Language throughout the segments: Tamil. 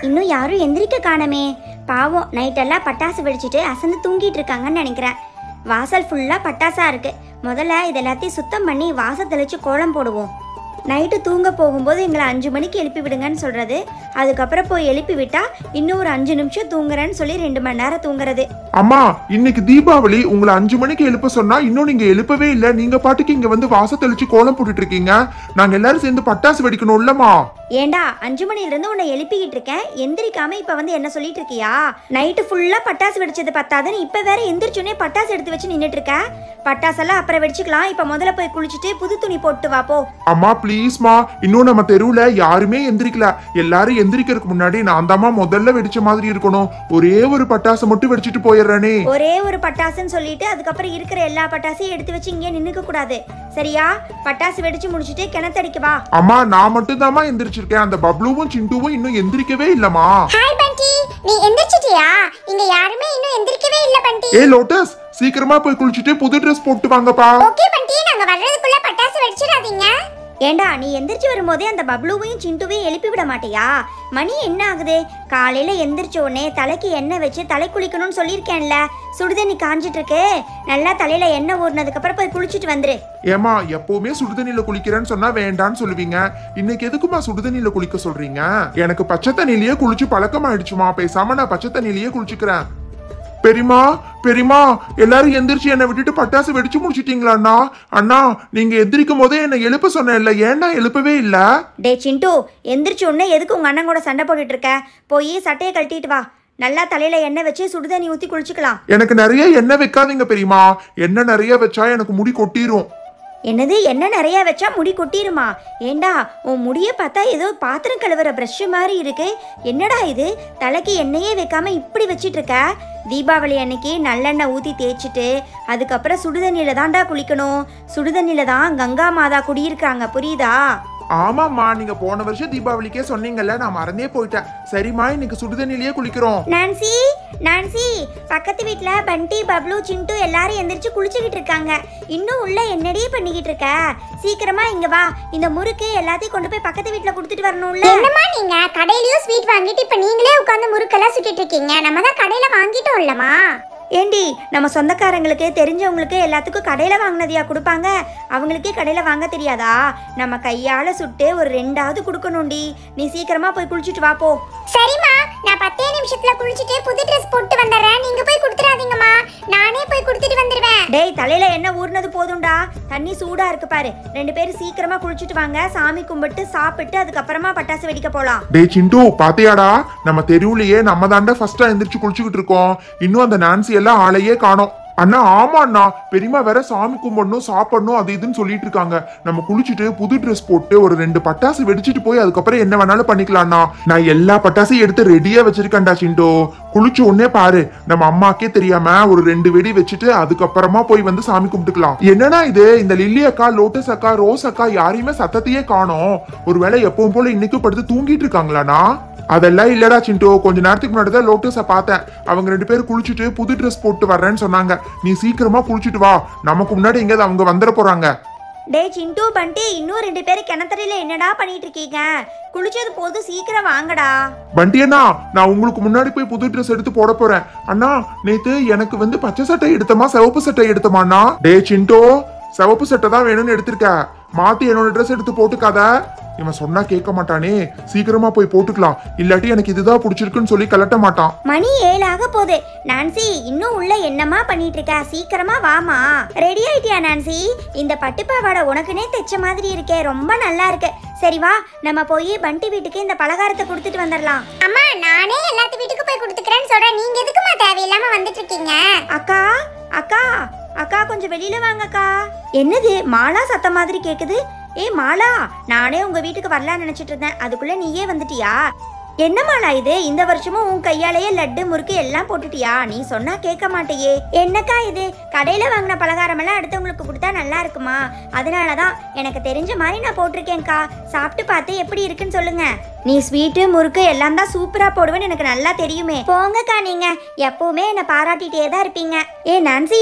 இன்னும் யாரும் எந்திரிக்க காணமே பாவம் நைட்டெல்லாம் பட்டாசு வெடிச்சிட்டு அசந்து தூங்கிட்டு இருக்காங்கன்னு நினைக்கிறேன் வாசல் ஃபுல்லா பட்டாசா இருக்கு முதல்ல இது எல்லாத்தையும் சுத்தம் பண்ணி வாசல் தெளிச்சு கோலம் போடுவோம் நைட்டு தூங்க போகும்போது எங்களை அஞ்சு மணிக்கு எழுப்பி விடுங்கன்னு சொல்றது அதுக்கப்புறம் போய் எழுப்பி விட்டா இன்னும் ஒரு அஞ்சு நிமிஷம் தூங்குறேன்னு சொல்லி ரெண்டு மணி நேரம் தூங்குறது அம்மா இன்னைக்கு தீபாவளி உங்களை அஞ்சு மணிக்கு எழுப்ப சொன்னா இன்னும் நீங்க எழுப்பவே இல்ல நீங்க பாட்டுக்கு இங்க வந்து வாச தெளிச்சு கோலம் போட்டுட்டு இருக்கீங்க நாங்க எல்லாரும் சேர்ந்து பட்டாசு வெடிக்கணும் இல்லம்மா ஏண்டா அஞ்சு மணில இருந்து உன்னை எழுப்பிக்கிட்டு இருக்கேன் எந்திரிக்காம இப்ப வந்து என்ன சொல்லிட்டு இருக்கியா நைட்டு ஃபுல்லா பட்டாசு வெடிச்சது பத்தாதுன்னு இப்ப வேற எந்திரிச்சோனே பட்டாசு எடுத்து வச்சு நின்னுட்டு இருக்க பட்டாசெல்லாம் அப்புறம் வெடிச்சுக்கலாம் இப்ப முதல்ல போய் குளிச்சுட்டு புது துணி போட்டு வா போ அம்மா ப்ளீஸ்மா இன்னும் நம்ம தெருவுல யாருமே எந்திரிக்கல எல்லாரும் எந்திரிக்கிறதுக்கு முன்னாடி நான் தாம்மா முதல்ல வெடிச்ச மாதிரி இருக்கணும் ஒரே ஒரு பட்டாசு மட்டும் வெடிச்சிட்டு போயிடுறேனே ஒரே ஒரு பட்டாசுன்னு சொல்லிட்டு அதுக்கப்புறம் இருக்கிற எல்லா பட்டாசையும் எடுத்து வச்சு இங்கே நின்னுக்க கூடாது சரியா பட்டாசு வெடிச்சு முடிச்சுட்டு கிணத்தடிக்கு வா அம்மா நான் மட்டும் தாம்மா எந்திரிச்சிருக்கேன் அந்த பப்ளுவும் சிண்டுவும் இன்னும் எந்திரிக்கவே இல்லம்மா ஹாய் பண்டி நீ எந்திரிச்சிட்டியா இங்க யாருமே இன்னும் எந்திரிக்கவே இல்ல பண்டி ஏ லோட்டஸ் சீக்கிரமா போய் குளிச்சுட்டு புது ட்ரெஸ் போட்டு வாங்கப்பா ஓகே பண்டி நாங்க வர்றதுக்குள்ள பட்டாசு வெடிச்சிடாதீங்க ஏண்டா நீ எந்திரிச்சு வரும்போதே அந்த பப்ளுவையும் சிண்டுவையும் எழுப்பி விட மாட்டியா மணி என்ன ஆகுது காலையில எந்திரிச்ச உடனே தலைக்கு எண்ணெய் வச்சு தலை குளிக்கணும்னு சொல்லியிருக்கேன்ல சுடுதண்ணி காஞ்சிட்டு இருக்கு நல்லா தலையில எண்ணெய் ஊறினதுக்கு அப்புறம் போய் குளிச்சுட்டு வந்துரு ஏமா எப்பவுமே சுடுதண்ணில குளிக்கிறேன்னு சொன்னா வேண்டான்னு சொல்லுவீங்க இன்னைக்கு எதுக்குமா சுடுதண்ணில குளிக்க சொல்றீங்க எனக்கு பச்சை தண்ணிலேயே குளிச்சு பழக்கமாயிடுச்சுமா பேசாம நான் பச்சை தண்ணிலேயே குளிச்சுக்கிறேன் பெரியமா பெரியமா எல்லாரும் எந்திரிச்சு என்னை விட்டுட்டு பட்டாசு வெடிச்சு முடிச்சிட்டீங்களா அண்ணா அண்ணா நீங்க எந்திரிக்கும் போதே என்னை எழுப்ப சொன்னேன்ல ஏன்னா எழுப்பவே இல்ல டே சிண்டு எந்திரிச்ச உடனே எதுக்கு உங்க அண்ணன் கூட சண்டை போட்டுட்டு இருக்க போய் சட்டையை கழட்டிட்டு வா நல்லா தலையில எண்ணெய் வச்சு சுடுதண்ணி ஊத்தி குளிச்சுக்கலாம் எனக்கு நிறைய எண்ணெய் வைக்காதீங்க பெரியமா எண்ணெய் நிறைய வச்சா எனக்கு முடி கொட்டிரும் என்னது எண்ணெய் நிறைய வச்சா முடி கொட்டிருமா ஏண்டா உன் முடிய பார்த்தா ஏதோ பாத்திரம் கழுவுற ப்ரஷ் மாதிரி இருக்கு என்னடா இது தலைக்கு எண்ணெயே வைக்காம இப்படி வச்சிட்டு இருக்க தீபாவளி அன்னைக்கு நல்லெண்ணெய் ஊற்றி தேய்ச்சிட்டு அதுக்கப்புறம் சுடுதண்ணியில தான்டா குளிக்கணும் சுடுதண்ணியில தான் கங்கா மாதா குடியிருக்காங்க புரியுதா ஆமாம்மா நீங்க போன வருஷம் தீபாவளிக்கே சொன்னீங்கல்ல நான் மறந்தே போயிட்டேன் சரிம்மா இன்னைக்கு சுடுதண்ணிலேயே குளிக்கிறோம் நான்சி நான்சி பக்கத்து வீட்டில் பண்டி பப்ளு சிண்டு எல்லாரும் எந்திரிச்சு குளிச்சுக்கிட்டு இருக்காங்க இன்னும் உள்ள என்னடி பண்ணிக்கிட்டு இருக்க சீக்கிரமா இங்க வா இந்த முறுக்கு எல்லாத்தையும் கொண்டு போய் பக்கத்து வீட்டில் கொடுத்துட்டு வரணும்ல என்னம்மா நீங்க கடையிலயும் ஸ்வீட் வாங்கிட்டு இப்ப நீங்களே உட்கார்ந்து முறுக்கெல்லாம் சுட்டிட்டு இருக்கீங்க நம்ம தான் கடையில வாங்கிட்டோம் இல்லம்மா ஏண்டி நம்ம சொந்தக்காரங்களுக்கு தெரிஞ்சவங்களுக்கு எல்லாத்துக்கும் கடையில் வாங்கினதையா கொடுப்பாங்க அவங்களுக்கே கடையில் வாங்க தெரியாதா நம்ம கையால் சுட்டு ஒரு ரெண்டாவது கொடுக்கணும்டி நீ சீக்கிரமா போய் குளிச்சுட்டு வா போ சரிம்மா நான் பத்தே நிமிஷத்துல குளிச்சுட்டு புது ட்ரெஸ் போட்டு வந்துடுறேன் நீங்க போய் கொடுத்துடாதீங்கம்மா நானே போய் கொடுத்துட்டு வந்துடுவேன் டேய் தலையில என்ன ஊறினது போதும்டா தண்ணி சூடா இருக்கு பாரு ரெண்டு பேரும் சீக்கிரமா குளிச்சுட்டு வாங்க சாமி கும்பிட்டு சாப்பிட்டு அதுக்கப்புறமா பட்டாசு வெடிக்க போலாம் டேய் சிண்டு பாத்தியாடா நம்ம தெருவுலயே நம்ம தாண்டா ஃபர்ஸ்டா எந்திரிச்சு குளிச்சுக்கிட்டு இருக்கோம் இன்னும் அந்த நான்சி எல்லாம் ஆளையே காணோம் அண்ணா ஆமா அண்ணா பெரியமா வேற சாமி கும்பிடணும் சாப்பிடணும் அது இதுன்னு சொல்லிட்டு இருக்காங்க நம்ம குளிச்சுட்டு புது ட்ரெஸ் போட்டு ஒரு ரெண்டு பட்டாசு வெடிச்சிட்டு போய் அதுக்கப்புறம் என்ன வேணாலும் பண்ணிக்கலாம்ண்ணா நான் எல்லா பட்டாசையும் எடுத்து ரெடியா வச்சிருக்கேன்டா சிண்டோ குளிச்ச உடனே பாரு நம்ம அம்மாக்கே தெரியாம ஒரு ரெண்டு வெடி வச்சுட்டு அதுக்கப்புறமா போய் வந்து சாமி கும்பிட்டுக்கலாம் என்னன்னா இது இந்த லில்லி அக்கா லோட்டஸ் அக்கா ரோஸ் அக்கா யாரையுமே சத்தத்தையே காணோம் ஒருவேளை எப்பவும் போல இன்னைக்கும் படுத்து தூங்கிட்டு இருக்காங்களாண்ணா அதெல்லாம் இல்லடா சிண்டு கொஞ்ச நேரத்துக்கு முன்னாடி தான் லோட்டஸை பார்த்தேன் அவங்க ரெண்டு பேரும் குளிச்சுட்டு புது ட்ரெஸ் போட்டு வர்றேன்னு சொன்னாங்க நீ சீக்கிரமா குளிச்சுட்டு வா நமக்கு முன்னாடி எங்கேயாவது அவங்க வந்துட போறாங்க டேய் சிண்டு பண்டி இன்னும் ரெண்டு பேரும் கிணத்தறையில என்னடா பண்ணிட்டு இருக்கீங்க குளிச்சது போதும் சீக்கிரம் வாங்கடா வண்டி அண்ணா நான் உங்களுக்கு முன்னாடி போய் புது ட்ரெஸ் எடுத்து போட போறேன் அண்ணா நேத்து எனக்கு வந்து பச்சை சட்டை எடுத்தமா சிவப்பு சட்டை எடுத்தமாண்ணா டே சிண்டோ சிவப்பு சட்டை தான் வேணும்னு எடுத்திருக்க மாத்தி என்னோட ட்ரெஸ் எடுத்து போட்டுக்காத இவன் சொன்னா கேட்க மாட்டானே சீக்கிரமா போய் போட்டுக்கலாம் இல்லாட்டி எனக்கு இதுதான் பிடிச்சிருக்குன்னு சொல்லி கலட்ட மாட்டான் மணி ஏழாக போகுது நான்சி இன்னும் உள்ள என்னமா பண்ணிட்டு இருக்க சீக்கிரமா வாமா ரெடி ஆயிட்டியா நான்சி இந்த பட்டுப்பாவாடை உனக்குனே தைச்ச மாதிரி இருக்கே ரொம்ப நல்லா இருக்கு சரி வா நம்ம போய் பண்டி வீட்டுக்கு இந்த பலகாரத்தை கொடுத்துட்டு வந்துடலாம் அம்மா நானே எல்லாத்து வீட்டுக்கு போய் கொடுத்துக்கிறேன்னு சொல்றேன் நீங்க எதுக்குமா தேவையில்லாம வந்துட்டு இருக்கீங்க அக்கா அக்கா அக்கா கொஞ்சம் வெளியில வாங்க அக்கா என்னது மாலா சத்தம் மாதிரி கேக்குது ஏ மாலா நானே உங்க வீட்டுக்கு வரலாம்னு நினைச்சிட்டு இருந்தேன் அதுக்குள்ள நீயே வந்துட்டியா என்ன மாலா இது இந்த வருஷமும் உன் கையாலேயே லட்டு முறுக்கு எல்லாம் போட்டுட்டியா நீ சொன்னா கேட்க மாட்டேயே என்னக்கா இது கடையில வாங்கின பலகாரம் எல்லாம் அடுத்தவங்களுக்கு கொடுத்தா நல்லா இருக்குமா அதனாலதான் எனக்கு தெரிஞ்ச மாதிரி நான் போட்டிருக்கேன்க்கா சாப்பிட்டு பார்த்து எப்படி இருக்குன்னு சொல்லுங்க நீ ஸ்வீட்டு முறுக்கு எல்லாம் தான் சூப்பரா போடுவேன்னு எனக்கு நல்லா தெரியுமே போங்கக்கா நீங்க எப்பவுமே என்னை பாராட்டிட்டே தான் இருப்பீங்க ஏ நான்சி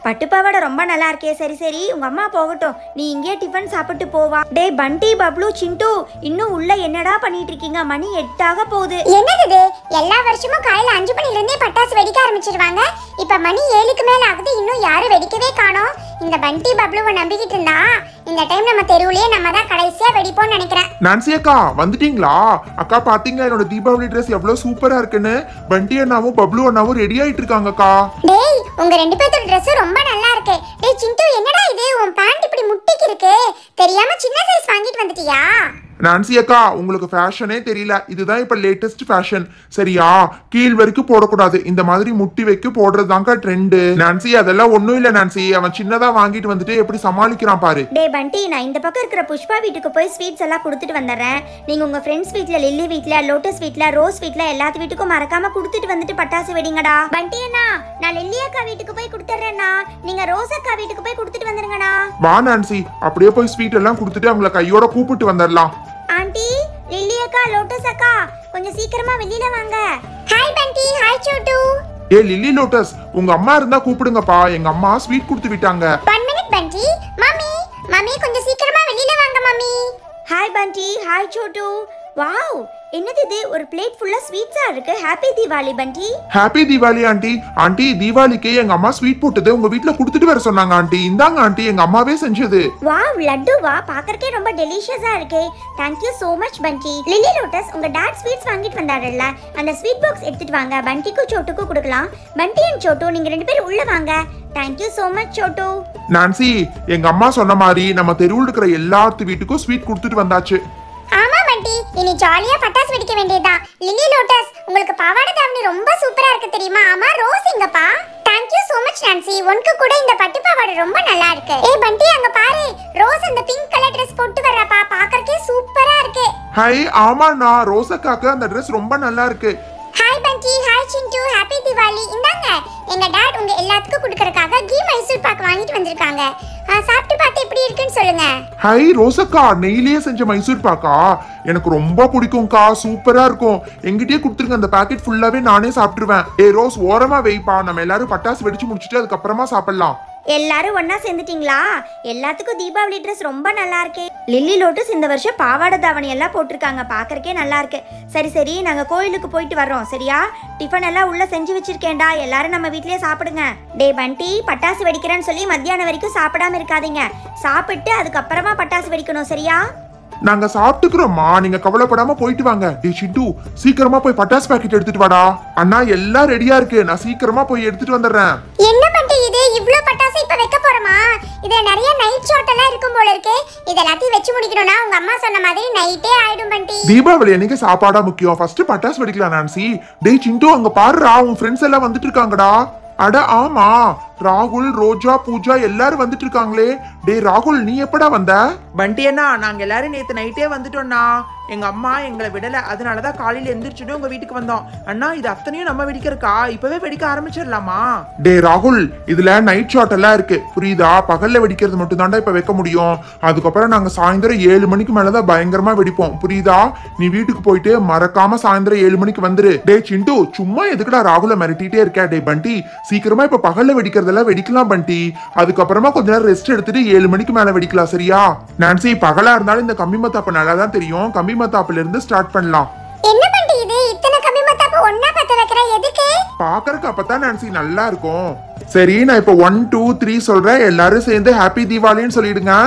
பட்டுப்பாவாடை ரொம்ப நல்லா இருக்கே சரி சரி உங்க அம்மா போகட்டும் நீ இங்கேயே டிஃபன் சாப்பிட்டு போவா டேய் பண்டி பப்ளு சிண்டு இன்னும் உள்ள என்னடா பண்ணிட்டு இருக்கீங்க மணி எட்டாக போகுது என்னது இது எல்லா வருஷமும் காலையில அஞ்சு மணில இருந்தே பட்டாசு வெடிக்க ஆரம்பிச்சிருவாங்க இப்ப மணி ஏழுக்கு மேல ஆகுது இன்னும் யாரும் வெடிக்கவே காணோம் இந்த பண்டி பப்ளுவை நம்பிக்கிட்டு இருந்தா இந்த டைம் நம்ம தெருவுலயே நம்ம தான் கடைசியா வெடிப்போம்னு நினைக்கிறேன் நான்சி அக்கா வந்துட்டீங்களா அக்கா பாத்தீங்களா என்னோட தீபாவளி ட்ரெஸ் எவ்வளவு சூப்பரா இருக்குன்னு பண்டி அண்ணாவும் பப்ளு அண்ணாவும் ரெடி ஆயிட்டு இருக்காங்கக்கா டேய் உங்க ரெண்டு பேர்த்தோட Dress ரொம்ப நல்லா இருக்கு டேய் சிண்டு என்னடா இது உன் பேண்ட் இப்படி முட்டிக்கு இருக்கு தெரியாம சின்ன சைஸ் வாங்கிட்டு வந்துட்டியா நான்சி அக்கா உங்களுக்கு ஃபேஷனே தெரியல இதுதான் இப்ப லேட்டஸ்ட் ஃபேஷன் சரியா கீழ் வரைக்கும் போடக்கூடாது இந்த மாதிரி முட்டி வைக்க போடுறதுதாங்க ட்ரெண்டு நான்சி அதெல்லாம் ஒண்ணும் இல்ல நான்சி அவன் சின்னதா வாங்கிட்டு வந்துட்டு எப்படி சமாளிக்கிறான் பாரு டேய் பண்டி நான் இந்த பக்கம் இருக்கிற புஷ்பா வீட்டுக்கு போய் ஸ்வீட்ஸ் எல்லாம் கொடுத்துட்டு வந்துடுறேன் நீங்க உங்க ஃப்ரெண்ட்ஸ் வீட்ல லில்லி வீட்ல லோட்டஸ் வீட்ல ரோஸ் வீட்ல எல்லாத்து வீட்டுக்கும் மறக்காம கொடுத்துட்டு வந்துட்டு பட்டாசு வெடிங்கடா பண்டி அண்ணா நான் லில்லி அக்கா வீட்டுக்கு போய் கொடுத்துட்றேண்ணா நீங்க ரோஸ் அக்கா வீட்டுக்கு போய் கொடுத்துட்டு வந்துருங்கண்ணா வா நான்சி அப்படியே போய் ஸ்வீட் எல்லாம் கொடுத்துட்டு அவங்கள கையோட கூப்பிட்டு வந்துடலாம் ஆண்டி லில்லி அக்கா லோட்டஸ் அக்கா கொஞ்சம் சீக்கிரமா வெளியில வாங்க ஹாய் பண்டி ஹாய் சோட்டு ஏ லில்லி லோட்டஸ் உங்க அம்மா இருந்தா கூப்பிடுங்கப்பா எங்க அம்மா ஸ்வீட் கொடுத்து விட்டாங்க one minute Bunty mummy mummy கொஞ்சம் சீக்கிரமா வெளியில வாங்க mummy hi Bunty hi Chotu wow என்னது இது ஒரு பிளேட் ஃபுல்லா ஸ்வீட்ஸா இருக்கு ஹாப்பி தீபாவளி பண்டி ஹாப்பி தீபாவளி ஆண்டி ஆண்டி தீபாவளிக்கு எங்க அம்மா ஸ்வீட் போட்டது உங்க வீட்ல கொடுத்துட்டு வர சொன்னாங்க ஆண்டி இந்தாங்க ஆண்டி எங்க அம்மாவே செஞ்சது வாவ் லட்டுவா பார்க்கறக்கே ரொம்ப டெலிஷியஸா இருக்கே thank you so much Bunty Lily lotus உங்க டாட் ஸ்வீட்ஸ் வாங்கிட்டு வந்தாருல்ல அந்த ஸ்வீட் பாக்ஸ் எடுத்துட்டு வாங்க பண்டிக்கும் சோட்டுக்கும் கொடுக்கலாம் பண்டி அண்ட் சோட்டு நீங்க ரெண்டு பேரும் உள்ள வாங்க thank you so much Chotu Nancy எங்க அம்மா சொன்ன மாதிரி நம்ம தெருவில் இருக்கிற எல்லாத்து வீட்டுக்கும் ஸ்வீட் கொடுத்துட்டு வந்தாச்சு ஆமா பண்டி இனி ஜாலியா பட்டாசு வெடிக்க வேண்டியதுதான் லில்லி லோட்டஸ் உங்களுக்கு பாவாடை தாவணி ரொம்ப சூப்பரா இருக்கு தெரியுமா ஆமா ரோஸ் எங்கப்பா thank you so much Nancy உனக்கு கூட இந்த பட்டு பாவாடை ரொம்ப நல்லா இருக்கு ஏய் பண்டி அங்க பாரு ரோஸ் அந்த பிங்க் கலர் Dress போட்டு வர்றப்பா பார்க்கறக்கே சூப்பரா இருக்கு ஹை ஆமாண்ணா ரோசக்காக்கு அந்த ட்ரெஸ் ரொம்ப நல்லா இருக்கு ஹாய் பண்டி ஹாய் சிண்டு ஹாப்பி தீபாவளி இந்தாங்க எங்க டாட் உங்க எல்லாத்துக்கும் கொடுக்கறதுக்காக கீ மைசூர் பாக் வாங்கிட்டு வந்திருக்காங்க ஆ, சாப்பிட்டு பார்த்து எப்படி இருக்குன்னு சொல்லுங்க ஹை ரோசக்கா நெய்லியே செஞ்ச மைசூர் பாக்கா எனக்கு ரொம்ப பிடிக்கும்க்கா சூப்பரா இருக்கும் எங்கிட்டயே கொடுத்துருங்க அந்த பாக்கெட் ஃபுல்லாவே நானே சாப்பிட்டுருவேன் ஏ ரோஸ் ஓரமா வைப்பா நம்ம எல்லாரும் பட்டாசு வெடிச்சு முடிச்சுட்டு அதுக்கப்புறமா சாப்பிடலாம் எல்லாரும் ஒண்ணா சேர்ந்துட்டீங்களா எல்லாத்துக்கும் தீபாவளி ட்ரெஸ் ரொம்ப நல்லா இருக்கே லில்லி லோட்டஸ் இந்த வருஷம் பாவாடை தாவணி எல்லாம் போட்டிருக்காங்க பார்க்கறக்கே நல்லா இருக்கு சரி சரி நாங்க கோயிலுக்கு போயிட்டு வர்றோம் சரியா டிஃபன் எல்லாம் உள்ள செஞ்சு வச்சிருக்கேன்டா எல்லாரும் நம்ம வீட்லயே சாப்பிடுங்க டே பண்டி பட்டாசு வெடிக்கிறேன்னு சொல்லி மத்தியானம் வரைக்கும் சாப்பிடாம இருக்காதீங்க சாப்பிட்டு அதுக்கப்புறமா பட்டாசு வெடிக்கணும் சரியா நாங்க சாப்பிட்டுக்கிறோம்மா நீங்க கவலைப்படாம போயிட்டு வாங்க டே சிண்டு சீக்கிரமா போய் பட்டாசு பாக்கெட் எடுத்துட்டு வாடா அண்ணா எல்லாம் ரெடியா இருக்கு நான் சீக்கிரமா போய் எடுத்துட்டு வந்துடுறேன் என்ன பண்டி இது இவ்ளோ பட்டாசு இப்ப வைக்க போறோமா இதுல நிறைய நைட் ஷாட் எல்லாம் இருக்கும் போல இருக்கு இது எல்லாத்தையும் வச்சு முடிக்கணும்னா உங்க அம்மா சொன்ன மாதிரி நைட்டே ஆயிடும் பண்டி தீபாவளி அன்னைக்கு சாப்பாடா முக்கியம் ஃபர்ஸ்ட் பட்டாசு வெடிக்கலாம் நான்சி டேய் சிண்டு அங்க பாருடா உன் ஃப்ரெண்ட்ஸ் எல்லாம் வந்துட்டு இருக்காங்கடா அட ஆமா ராகுல் ரோஜா பூஜா எல்லாரும் வந்துட்டு இருக்காங்களே டேய் ராகுல் நீ எப்படா வந்த பண்டி அண்ணா நாங்க எல்லாரும் நேத்து நைட்டே வந்துட்டோம்ண்ணா எங்க அம்மா எங்களை விடல அதனாலதான் காலையில எந்திரிச்சுட்டு உங்க வீட்டுக்கு வந்தோம் அண்ணா இது அத்தனையும் நம்ம வெடிக்கிறக்கா இப்பவே வெடிக்க ஆரம்பிச்சிடலாமா டேய் ராகுல் இதுல நைட் ஷாட் எல்லாம் இருக்கு புரியுதா பகல்ல வெடிக்கிறது மட்டும் தாண்டா இப்ப வைக்க முடியும் அதுக்கப்புறம் நாங்க சாயந்தரம் ஏழு மணிக்கு மேலதான் பயங்கரமா வெடிப்போம் புரியுதா நீ வீட்டுக்கு போயிட்டு மறக்காம சாயந்தரம் ஏழு மணிக்கு வந்துரு டேய் சிண்டு சும்மா எதுக்குடா ராகுல மிரட்டிட்டே இருக்க டேய் பண்டி சீக்கிரமா இப்ப பகல்ல வெடிக்கிறதெல்லாம் வெடிக்கலாம் பண்டி அதுக்கப்புறமா கொஞ்ச நேரம் ரெஸ்ட் எடுத்துட்டு ஏழு மணிக்கு மேல வெடிக்கலாம் சரியா நான்சி பகலா இருந்தாலும் இந்த கம்பி மத்தாப்பு நல்லா தான் தெரியும் கம்பி மத்தாப்புல இருந்து ஸ்டார்ட் பண்ணலாம் என்ன பண்டி இது இத்தனை கம்மி மத்தாப்பு ஒண்ணா பத்த வைக்கிற எதுக்கு பாக்கறதுக்கு அப்பதான் நான்சி நல்லா இருக்கும் சரி நான் இப்போ ஒன் டூ த்ரீ சொல்றேன் எல்லாரும் சேர்ந்து ஹாப்பி தீபாவளின்னு சொல்லிடுங்க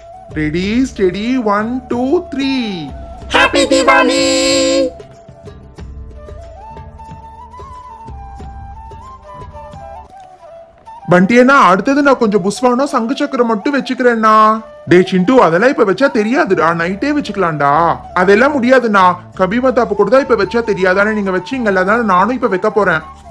ready steady one two three happy Deepavali பண்டியண்ணா அடுத்தது நான் கொஞ்சம் புஷ்வானம் சங்கு சக்கரம் மட்டும் வச்சுக்கிறேன்னா டே சிண்டு அதெல்லாம் இப்ப வச்சா தெரியாதுடா நைட்டே வச்சுக்கலாம்டா அதெல்லாம் முடியாதுண்ணா கபிமத்தாப்பு கூட தான் இப்ப வச்சா தெரியாதானே நீங்க வச்சீங்கல்ல அதனால நானும் இப்ப வைக்க போறேன்